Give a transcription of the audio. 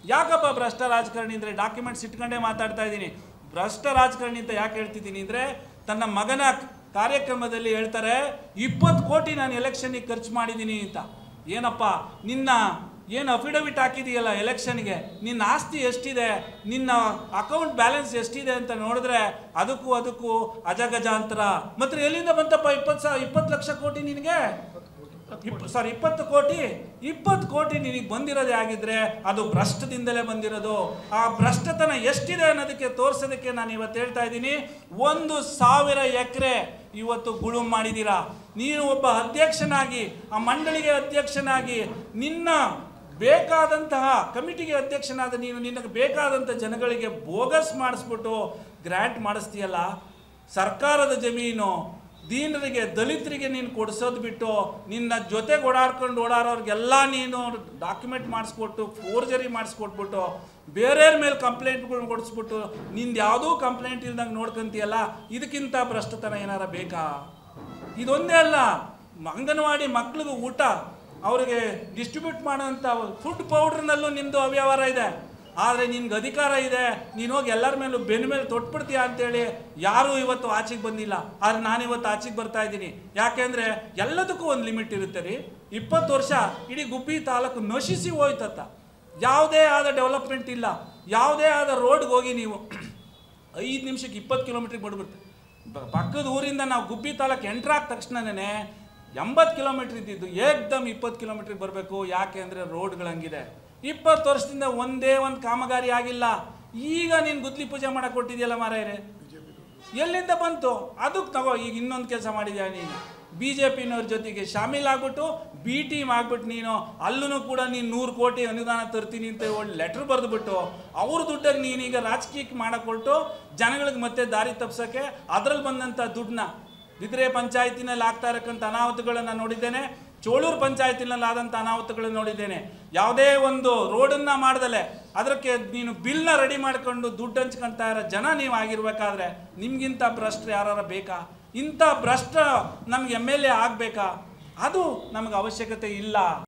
ಯಾಕಪ್ಪ ಭ್ರಷ್ಟ ರಾಜಕಾರಣಿ ಅಂದರೆ ಡಾಕ್ಯುಮೆಂಟ್ಸ್ ಇಟ್ಕೊಂಡೇ ಮಾತಾಡ್ತಾ ಇದ್ದೀನಿ ಭ್ರಷ್ಟ ರಾಜಕಾರಣಿ ಅಂತ ಯಾಕೆ ಹೇಳ್ತಿದ್ದೀನಿ ಅಂದರೆ ತನ್ನ ಮಗನ ಕಾರ್ಯಕ್ರಮದಲ್ಲಿ ಹೇಳ್ತಾರೆ ಇಪ್ಪತ್ತು ಕೋಟಿ ನಾನು ಎಲೆಕ್ಷನ್ಗೆ ಖರ್ಚು ಮಾಡಿದ್ದೀನಿ ಅಂತ ಏನಪ್ಪ ನಿನ್ನ ಏನು ಅಫಿಡವಿಟ್ ಹಾಕಿದೆಯಲ್ಲ ಎಲೆಕ್ಷನ್ಗೆ ನಿನ್ನ ಆಸ್ತಿ ಎಷ್ಟಿದೆ ನಿನ್ನ ಅಕೌಂಟ್ ಬ್ಯಾಲೆನ್ಸ್ ಎಷ್ಟಿದೆ ಅಂತ ನೋಡಿದ್ರೆ ಅದಕ್ಕೂ ಅದಕ್ಕೂ ಅಜಗಜಾಂತರ ಮತ್ತೆ ಎಲ್ಲಿಂದ ಬಂತಪ್ಪ ಇಪ್ಪತ್ತು ಸಾ ಇಪ್ಪತ್ತು ಲಕ್ಷ ಕೋಟಿ ನಿನಗೆ ಸಾರಿ ಇಪ್ಪತ್ತು ಕೋಟಿ ಇಪ್ಪತ್ತು ಕೋಟಿ ನಿನಗೆ ಬಂದಿರೋದೇ ಆಗಿದ್ರೆ ಅದು ಭ್ರಷ್ಟದಿಂದಲೇ ಬಂದಿರೋದು ಆ ಭ್ರಷ್ಟತನ ಎಷ್ಟಿದೆ ಅನ್ನೋದಕ್ಕೆ ತೋರಿಸೋದಕ್ಕೆ ನಾನು ಇವತ್ತು ಹೇಳ್ತಾ ಇದ್ದೀನಿ ಒಂದು ಸಾವಿರ ಎಕರೆ ಇವತ್ತು ಗುಳುಂ ಮಾಡಿದ್ದೀರಾ ನೀನು ಒಬ್ಬ ಅಧ್ಯಕ್ಷನಾಗಿ ಆ ಮಂಡಳಿಗೆ ಅಧ್ಯಕ್ಷನಾಗಿ ನಿನ್ನ ಬೇಕಾದಂತಹ ಕಮಿಟಿಗೆ ಅಧ್ಯಕ್ಷನಾದ ನೀನು ನಿನಗೆ ಬೇಕಾದಂಥ ಜನಗಳಿಗೆ ಬೋಗಸ್ ಮಾಡಿಸ್ಬಿಟ್ಟು ಗ್ರ್ಯಾಂಟ್ ಮಾಡಿಸ್ತೀಯಲ್ಲ ಸರ್ಕಾರದ ಜಮೀನು ದೀನರಿಗೆ ದಲಿತರಿಗೆ ನೀನು ಕೊಡಿಸೋದು ಬಿಟ್ಟು ನಿನ್ನ ಜೊತೆಗೆ ಓಡಾಡ್ಕೊಂಡು ಓಡಾಡೋರಿಗೆಲ್ಲ ನೀನು ಡಾಕ್ಯುಮೆಂಟ್ ಮಾಡಿಸ್ಕೊಟ್ಟು ಫೋರ್ಜರಿ ಮಾಡಿಸ್ಕೊಟ್ಬಿಟ್ಟು ಬೇರೆಯವ್ರ ಮೇಲೆ ಕಂಪ್ಲೇಂಟ್ಗಳನ್ನ ಕೊಡಿಸ್ಬಿಟ್ಟು ನಿಂದು ಯಾವುದೂ ಕಂಪ್ಲೇಂಟ್ ಇಲ್ದಂಗೆ ನೋಡ್ಕೊಂತೀಯಲ್ಲ ಇದಕ್ಕಿಂತ ಭ್ರಷ್ಟತನ ಏನಾರ ಬೇಕಾ ಇದೊಂದೇ ಅಲ್ಲ ಅಂಗನವಾಡಿ ಮಕ್ಳಿಗೆ ಊಟ ಅವರಿಗೆ ಡಿಸ್ಟ್ರಿಬ್ಯೂಟ್ ಮಾಡೋಂಥ ಫುಡ್ ಪೌಡ್ರ್ನಲ್ಲೂ ನಿಮ್ಮದು ಅವ್ಯವಹಾರ ಇದೆ ಆದರೆ ನಿನ್ಗೆ ಅಧಿಕಾರ ಇದೆ ನೀನು ಹೋಗಿ ಎಲ್ಲರ ಮೇಲೂ ಬೆನ್ನ ಮೇಲೆ ತೊಟ್ಬಿಡ್ತೀಯ ಅಂತೇಳಿ ಯಾರೂ ಇವತ್ತು ಆಚೆಗೆ ಬಂದಿಲ್ಲ ಆದರೆ ನಾನು ಇವತ್ತು ಆಚೆಗೆ ಬರ್ತಾ ಇದ್ದೀನಿ ಯಾಕೆಂದರೆ ಎಲ್ಲದಕ್ಕೂ ಒಂದು ಲಿಮಿಟ್ ಇರುತ್ತೆ ರೀ ಇಪ್ಪತ್ತು ವರ್ಷ ಇಡೀ ಗುಬ್ಬಿ ತಾಲೂಕು ನಶಿಸಿ ಹೋಯ್ತತ್ತ ಯಾವುದೇ ಆದ ಡೆವಲಪ್ಮೆಂಟ್ ಇಲ್ಲ ಯಾವುದೇ ಆದ ರೋಡ್ಗೆ ಹೋಗಿ ನೀವು ಐದು ನಿಮಿಷಕ್ಕೆ ಇಪ್ಪತ್ತು ಕಿಲೋಮೀಟ್ರಿಗೆ ಬಿಡ್ಬಿಡ್ತೆ ಬ- ಪಕ್ಕದ ಊರಿಂದ ನಾವು ಗುಬ್ಬಿ ತಾಲೂಕು ಎಂಟ್ರ್ ಆದ ತಕ್ಷಣನೇ ಎಂಬತ್ತು ಕಿಲೋಮೀಟ್ರ್ ಇದ್ದಿದ್ದು ಏಕ್ದಮ್ ಇಪ್ಪತ್ತು ಕಿಲೋಮೀಟ್ರಿಗೆ ಬರಬೇಕು ಯಾಕೆ ಅಂದರೆ ರೋಡ್ಗಳು ಹಂಗಿದೆ ಇಪ್ಪತ್ತು ವರ್ಷದಿಂದ ಒಂದೇ ಒಂದು ಕಾಮಗಾರಿ ಆಗಿಲ್ಲ ಈಗ ನೀನು ಗುದ್ಲಿ ಪೂಜೆ ಮಾಡಕ್ಕೆ ಕೊಟ್ಟಿದ್ಯಲ್ಲ ಮಾರಾಯರೆ ಎಲ್ಲಿಂದ ಬಂತು ಅದಕ್ಕೆ ತಗೋ ಈಗ ಇನ್ನೊಂದು ಕೆಲಸ ಮಾಡಿದ್ಯಾ ನೀನು ಬಿ ಜೆ ಪಿನವ್ರ ಜೊತೆಗೆ ಶಾಮೀಲಾಗ್ಬಿಟ್ಟು ಬಿ ಟೀಮ್ ಆಗ್ಬಿಟ್ಟು ನೀನು ಅಲ್ಲೂ ಕೂಡ ನೀನು ನೂರು ಕೋಟಿ ಅನುದಾನ ತರ್ತೀನಿ ಅಂತ ಒಂದು ಲೆಟ್ರ್ ಬರೆದ್ಬಿಟ್ಟು ಅವ್ರ ದುಡ್ಡಾಗಿ ನೀನೀಗ ರಾಜಕೀಯಕ್ಕೆ ಮಾಡಕೊಟ್ಟು ಜನಗಳಿಗೆ ಮತ್ತೆ ದಾರಿ ತಪ್ಸೋಕ್ಕೆ ಅದ್ರಲ್ಲಿ ಬಂದಂಥ ದುಡ್ಡನ್ನ ಬಿದ್ರೆ ಪಂಚಾಯತಿನಲ್ಲಿ ಆಗ್ತಾ ಇರಕ್ಕಂಥ ಅನಾಹುತಗಳನ್ನು ನೋಡಿದ್ದೇನೆ ಚೋಳೂರು ಪಂಚಾಯತಿನಲ್ಲಿ ಆದಂಥ ಅನಾಹುತಗಳನ್ನು ನೋಡಿದ್ದೇನೆ ಯಾವುದೇ ಒಂದು ರೋಡನ್ನು ಮಾಡ್ದಲೆ ಅದಕ್ಕೆ ನೀನು ಬಿಲ್ನ ರೆಡಿ ಮಾಡ್ಕೊಂಡು ದುಡ್ಡು ಹಂಚ್ಕೊಂತ ಇರೋ ಜನ ನೀವು ಆಗಿರ್ಬೇಕಾದ್ರೆ ನಿಮ್ಗಿಂತ ಭ್ರಷ್ಟರು ಯಾರು ಬೇಕಾ ಇಂಥ ಭ್ರಷ್ಟ ನಮ್ಗೆ ಎಮ್ ಎಲ್ ಎ ಆಗಬೇಕಾ ಅದು ನಮಗೆ ಅವಶ್ಯಕತೆ ಇಲ್ಲ